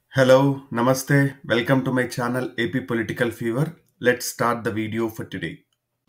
Hello, Namaste. Welcome to my channel AP Political Fever. Let's start the video for today.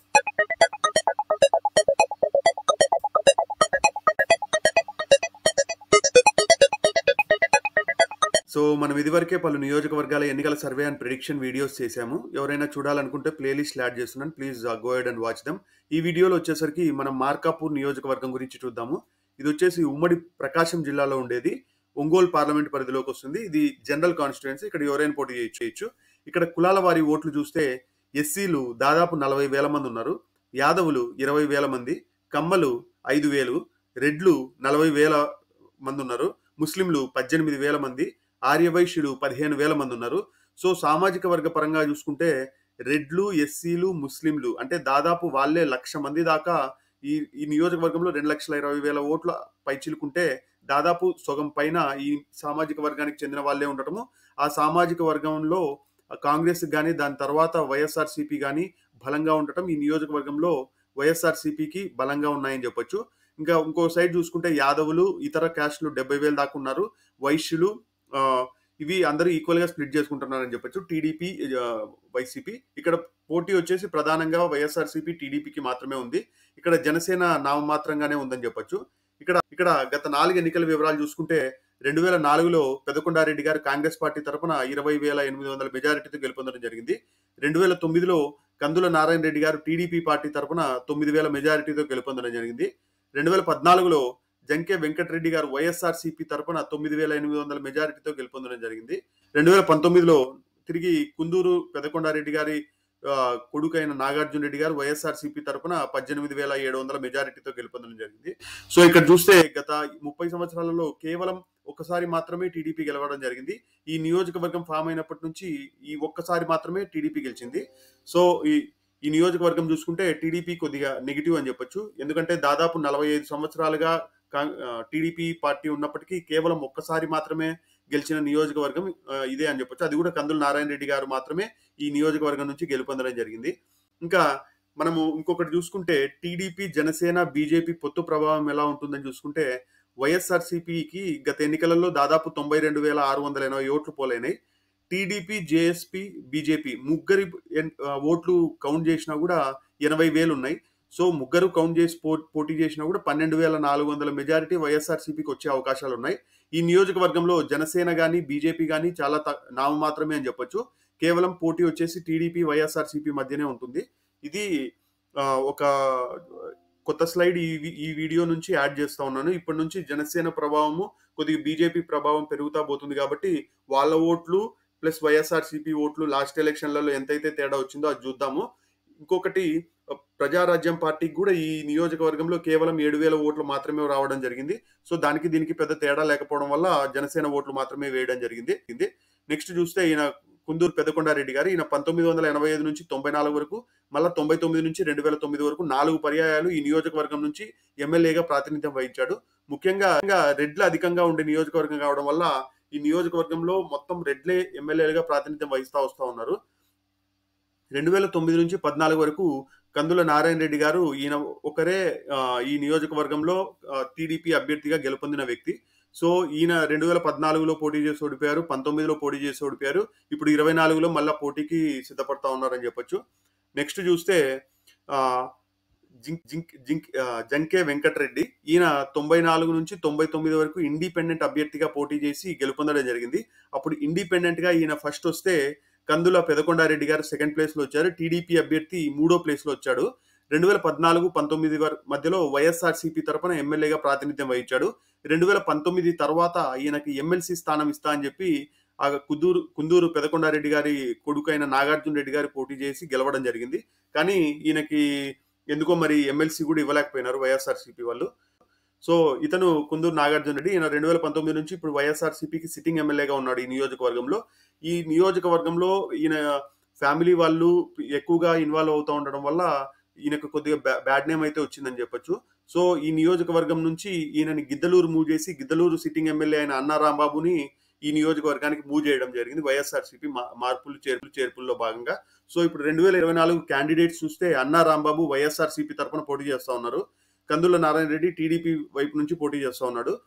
So మనం ఇదివరకే పలు నియోజకవర్గాల ఎన్నికల survey and prediction videos చేశాము ఎవరైనా చూడాలనుకుంటే ప్లేలిస్ట్ యాడ్ చేస్తున్నాను please go head and watch them ఈ వీడియోలో వచ్చేసరికి మనం మార్కాపూర్ నియోజకవర్గం గురించి చూద్దాము ఇది వచ్చేసి ఉమ్మడి ప్రకాశం జిల్లాలో ఉండేది ఒంగోలు పార్లమెంట్ పరిధిలోకి వస్తుంది ఇది జనరల్ కాన్స్టిట్యుయెన్సీ ఇక్కడ ఎవరైనా పోటీ చేయొచ్చు చేయొచ్చు ఇక్కడ కులాల వారి ఓట్లు చూస్తే ఎస్సీలు దాదాపు నలభై వేల మంది ఉన్నారు యాదవులు ఇరవై వేల మంది కమ్మలు ఐదు వేలు రెడ్లు నలభై వేల మంది ఉన్నారు ముస్లింలు పద్దెనిమిది వేల మంది ఆర్యవైశ్యులు పదిహేను వేల మంది ఉన్నారు సో సామాజిక వర్గ పరంగా చూసుకుంటే రెడ్లు ఎస్సీలు ముస్లింలు అంటే దాదాపు వాళ్ళే లక్ష మంది దాకా ఈ ఈ నియోజకవర్గంలో రెండు లక్షల ఇరవై వేల ఓట్ల పైచిలుకుంటే దాదాపు సగం పైన ఈ సామాజిక వర్గానికి చెందిన వాళ్ళే ఉండటము ఆ సామాజిక వర్గంలో కాంగ్రెస్ కానీ దాని తర్వాత వైఎస్ఆర్సీపీ కానీ బలంగా ఉండటం ఈ నియోజకవర్గంలో వైఎస్ఆర్సీపీకి బలంగా ఉన్నాయని చెప్పొచ్చు ఇంకా ఇంకో సైడ్ చూసుకుంటే యాదవులు ఇతర క్యాస్ట్లు డెబ్బై వేలు దాకా ఉన్నారు వైశ్యులు ఆ, ఇవి అందరూ ఈక్వల్ గా స్ప్లిట్ చేసుకుంటున్నారని చెప్పొచ్చు టీడీపీ వైసీపీ ఇక్కడ పోటీ వచ్చేసి ప్రధానంగా వైఎస్ఆర్సీపీ టీడీపీకి మాత్రమే ఉంది ఇక్కడ జనసేన నామమాత్రంగానే ఉందని చెప్పొచ్చు ఇక్కడ ఇక్కడ గత నాలుగు ఎన్నికల వివరాలు చూసుకుంటే రెండు వేల నాలుగులో పెదకొండారెడ్డి గారు కాంగ్రెస్ పార్టీ తరపున ఇరవై వేల ఎనిమిది వందల మెజారిటీతో గెలుపొందడం జరిగింది రెండు వేల తొమ్మిదిలో కందుల నారాయణ రెడ్డి గారు టీడీపీ పార్టీ తరపున తొమ్మిది వేల మెజారిటీతో గెలుపొందడం జరిగింది రెండు వేల పద్నాలుగులో జంకే వెంకటరెడ్డి గారు వైఎస్ఆర్సీపీ తరపున తొమ్మిది వేల ఎనిమిది వందల మెజారిటీతో గెలుపొందడం జరిగింది రెండు వేల పంతొమ్మిదిలో తిరిగి కుందూరు పెదకొండారెడ్డి గారి ఆ, కొడుకైన నాగార్జున రెడ్డి గారు వైఎస్ఆర్సీపీ తరపున పద్దెనిమిది వేల ఏడు వందల మెజారిటీతో గెలుపొందడం జరిగింది సో ఇక్కడ చూస్తే గత ముప్పై సంవత్సరాలలో కేవలం ఒక్కసారి మాత్రమే టీడీపీ గెలవడం జరిగింది ఈ నియోజకవర్గం ఫామ్ అయినప్పటి నుంచి ఈ ఒక్కసారి మాత్రమే టీడీపీ గెలిచింది సో ఈ ఈ నియోజకవర్గం చూసుకుంటే టీడీపీ కొద్దిగా నెగిటివ్ అని చెప్పొచ్చు ఎందుకంటే దాదాపు నలభై ఐదు సంవత్సరాలుగా టీడీపీ పార్టీ ఉన్నప్పటికీ కేవలం ఒక్కసారి మాత్రమే గెలిచిన నియోజకవర్గం ఆ, ఇదే అని చెప్పొచ్చు అది కూడా కందుల నారాయణ రెడ్డి గారు మాత్రమే ఈ నియోజకవర్గం నుంచి గెలుపొందడం జరిగింది ఇంకా మనము ఇంకొకటి చూసుకుంటే టీడీపీ జనసేన బీజేపీ పొత్తు ప్రభావం ఎలా ఉంటుందని చూసుకుంటే వైఎస్ఆర్సీపీకి గత ఎన్నికలలో దాదాపు తొంభై రెండు వేల ఆరు వందల ఎనభై ఓట్లు పోలైనాయి టీడీపీ జేఎస్పీ బీజేపీ ముగ్గురి ఎన్- ఆ, ఓట్లు కౌంట్ చేసినా కూడా ఎనభై వేలు ఉన్నాయి సో ముగ్గురు కౌంట్ చేసి పో- పోటీ చేసినా కూడా పన్నెండు వేల నాలుగు వందల మెజారిటీ వైఎస్ఆర్సీపీకి వచ్చే అవకాశాలు ఉన్నాయి ఈ నియోజకవర్గంలో జనసేన కానీ బీజేపీ కానీ చాలా త- నామమాత్రమే అని చెప్పొచ్చు కేవలం పోటీ వచ్చేసి టీడీపీ వైఎస్ఆర్సీపీ మధ్యనే ఉంటుంది ఇది ఆ, ఒక కొత్త స్లైడ్ ఈ వి- ఈ వీడియో నుంచి యాడ్ చేస్తా ఉన్నాను ఇప్పటి నుంచి జనసేన ప్రభావము కొద్దిగా బీజేపీ ప్రభావం పెరుగుతా పోతుంది కాబట్టి వాళ్ళ ఓట్లు ప్లస్ వైఎస్ఆర్సీపీ ఓట్లు లాస్ట్ ఎలక్షన్లలో ఎంతైతే తేడా వచ్చిందో అది చూద్దాము ఇంకొకటి ఆ, ప్రజారాజ్యం పార్టీకి కూడా ఈ నియోజకవర్గంలో కేవలం ఏడు వేల ఓట్లు మాత్రమే రావడం జరిగింది సో దానికి దీనికి పెద్ద తేడా లేకపోవడం వల్ల జనసేన ఓట్లు మాత్రమే వేయడం జరిగింది నెక్స్ట్ చూస్తే ఈయన కుందూరు పెదకొండారెడ్డి గారు ఈయన పంతొమ్మిది వందల ఎనభై ఐదు నుంచి తొంభై నాలుగు వరకు మళ్ళీ తొంభై తొమ్మిది నుంచి రెండు వేల తొమ్మిది వరకు నాలుగు పర్యాయాలు ఈ నియోజకవర్గం నుంచి ఎమ్మెల్యేగా ప్రాతినిధ్యం వహించాడు ముఖ్యంగా ఇంకా రెడ్లు అధికంగా ఉండే నియోజకవర్గం కావడం వల్ల ఈ నియోజకవర్గంలో మొత్తం రెడ్లే ఎమ్మెల్యేలుగా ప్రాతినిధ్యం వహిస్తా వస్తా ఉన్నారు రెండు వేల తొమ్మిది నుంచి పద్నాలుగు వరకు కందుల నారాయణ రెడ్డి గారు ఈయన ఒకరే ఆ, ఈ నియోజకవర్గంలో టీడీపీ అభ్యర్థిగా గెలుపొందిన వ్యక్తి సో ఈయన రెండు వేల పద్నాలుగులో పోటీ చేసి ఓడిపోయారు పంతొమ్మిదిలో పోటీ చేసి ఓడిపోయారు ఇప్పుడు ఇరవై నాలుగులో మళ్ళీ పోటీకి సిద్ధపడతా ఉన్నారని చెప్పొచ్చు నెక్స్ట్ చూస్తే ఆ, జింక్ జింక్ జింక్ ఆ, జంకే వెంకటరెడ్డి ఈయన తొంభై నాలుగు నుంచి తొంభై తొమ్మిది వరకు ఇండిపెండెంట్ అభ్యర్థిగా పోటీ చేసి గెలుపొందడం జరిగింది అప్పుడు ఇండిపెండెంట్ గా ఈయన ఫస్ట్ వస్తే కందుల పెదకొండారెడ్డి గారు సెకండ్ ప్లేస్ లో వచ్చారు టీడీపీ అభ్యర్థి మూడో ప్లేస్ లో వచ్చాడు రెండు వేల పద్నాలుగు పంతొమ్మిది వర- మధ్యలో వైఎస్ఆర్సీపీ తరపున ఎమ్మెల్యేగా ప్రాతినిధ్యం వహించాడు రెండు వేల పంతొమ్మిది తర్వాత ఈయనకి ఎమ్మెల్సీ స్థానం ఇస్తా అని చెప్పి ఆ కుందూరు కుందూరు పెదకొండారెడ్డి గారి కొడుకైన నాగార్జున రెడ్డి గారి పోటీ చేసి గెలవడం జరిగింది కానీ ఈయనకి ఎందుకో మరి ఎమ్మెల్సీ కూడా ఇవ్వలేకపోయినారు వైఎస్ఆర్సీపీ వాళ్ళు సో ఇతను కుందూరు నాగార్జున రెడ్డి ఈయన రెండు వేల పంతొమ్మిది నుంచి ఇప్పుడు వైఎస్ఆర్సీపీకి సిట్టింగ్ ఎమ్మెల్యేగా ఉన్నాడు ఈ నియోజకవర్గంలో ఈ నియోజకవర్గంలో ఈయన ఫ్యామిలీ వాళ్ళు ఎక్కువగా ఇన్వాల్వ్ అవుతూ ఉండడం వల్ల ఈయనకు కొద్దిగా బ్యాడ్ నేమ్ అయితే వచ్చిందని చెప్పొచ్చు సో ఈ నియోజకవర్గం నుంచి ఈయనని గిద్దలూరు మూవ్ చేసి గిద్దలూరు సిట్టింగ్ ఎమ్మెల్యే అయిన అన్నా రాంబాబుని ఈ నియోజకవర్గానికి మూవ్ చేయడం జరిగింది వైఎస్ఆర్సీపీ మార్పులు చేర్పులు చేర్పుల్లో భాగంగా సో ఇప్పుడు రెండు వేల ఇరవై నాలుగు క్యాండిడేట్స్ చూస్తే అన్నా రాంబాబు వైఎస్ఆర్సీపీ తరపున పోటీ చేస్తా ఉన్నారు కందుల నారాయణ రెడ్డి టీడీపీ వైపు నుంచి పోటీ చేస్తా ఉన్నాడు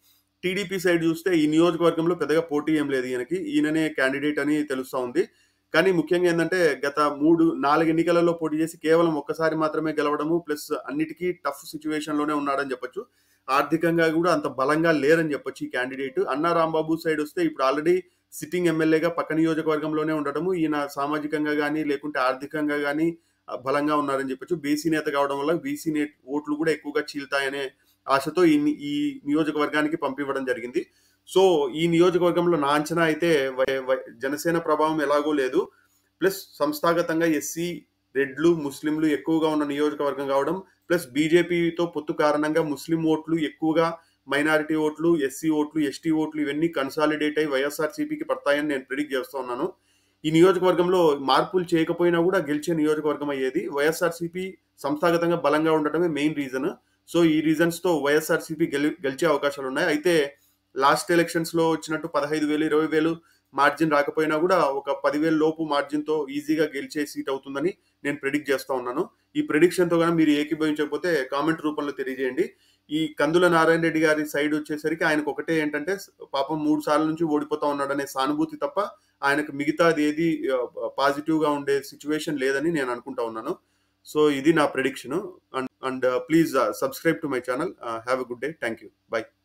టీడీపీ సైడ్ చూస్తే ఈ నియోజకవర్గంలో పెద్దగా పోటీ ఏం లేదు ఈయనకి ఈయననే క్యాండిడేట్ అని తెలుస్తా ఉంది కానీ ముఖ్యంగా ఏంటంటే గత మూడు నాలుగు ఎన్నికలలో పోటీ చేసి కేవలం ఒక్కసారి మాత్రమే గెలవడము ప్లస్ అన్నిటికీ టఫ్ సిచ్యువేషన్ లోనే ఉన్నాడని చెప్పొచ్చు ఆర్థికంగా కూడా అంత బలంగా లేరని చెప్పొచ్చు ఈ క్యాండిడేట్ అన్నా రాంబాబు సైడ్ వస్తే ఇప్పుడు ఆల్రెడీ సిట్టింగ్ ఎమ్మెల్యేగా పక్క నియోజకవర్గంలోనే ఉండడము ఈయన సామాజికంగా కానీ లేకుంటే ఆర్థికంగా కానీ బలంగా ఉన్నారని చెప్పొచ్చు బీసీ నేత కావడం వల్ల బీసీ నే ఓట్లు కూడా ఎక్కువగా చీల్తాయనే ఆశతో ఈ ఈ నియోజకవర్గానికి పంపివ్వడం జరిగింది సో ఈ నియోజకవర్గంలో నా అంచనా అయితే వై- వై- జనసేన ప్రభావం ఎలాగో లేదు ప్లస్ సంస్థాగతంగా ఎస్సీ రెడ్లు ముస్లింలు ఎక్కువగా ఉన్న నియోజకవర్గం కావడం ప్లస్ బీజేపీతో పొత్తు కారణంగా ముస్లిం ఓట్లు ఎక్కువగా మైనారిటీ ఓట్లు ఎస్సీ ఓట్లు ఎస్టీ ఓట్లు ఇవన్నీ కన్సాలిడేట్ అయి వైఎస్ఆర్సీపీకి పడతాయని నేను ప్రిడిక్ట్ చేస్తూ ఉన్నాను ఈ నియోజకవర్గంలో మార్పులు చేయకపోయినా కూడా గెలిచే నియోజకవర్గం అయ్యేది వైఎస్ఆర్సీపీ సంస్థాగతంగా బలంగా ఉండటమే మెయిన్ రీజన్ సో ఈ రీజన్స్ తో వైఎస్ఆర్సీపీ గెలి గెలిచే అవకాశాలు ఉన్నాయి అయితే లాస్ట్ ఎలక్షన్స్ లో వచ్చినట్టు పదహైదు వేలు ఇరవై వేలు మార్జిన్ రాకపోయినా కూడా ఒక పదివేల లోపు మార్జిన్ తో ఈజీగా గెలిచే సీట్ అవుతుందని నేను ప్రిడిక్ట్ చేస్తా ఉన్నాను ఈ ప్రిడిక్షన్ తో కనుక మీరు ఏకీభవించకపోతే కామెంట్ రూపంలో తెలియజేయండి ఈ కందుల నారాయణ రెడ్డి గారి సైడ్ వచ్చేసరికి ఆయనకు ఒకటే ఏంటంటే పాపం మూడు సార్ల నుంచి ఓడిపోతా ఉన్నాడనే సానుభూతి తప్ప ఆయనకు మిగతాది ఏది పాజిటివ్ గా ఉండే సిచ్యువేషన్ లేదని నేను అనుకుంటా ఉన్నాను సో ఇది నా prediction and and please subscribe to my channel have a good day thank you by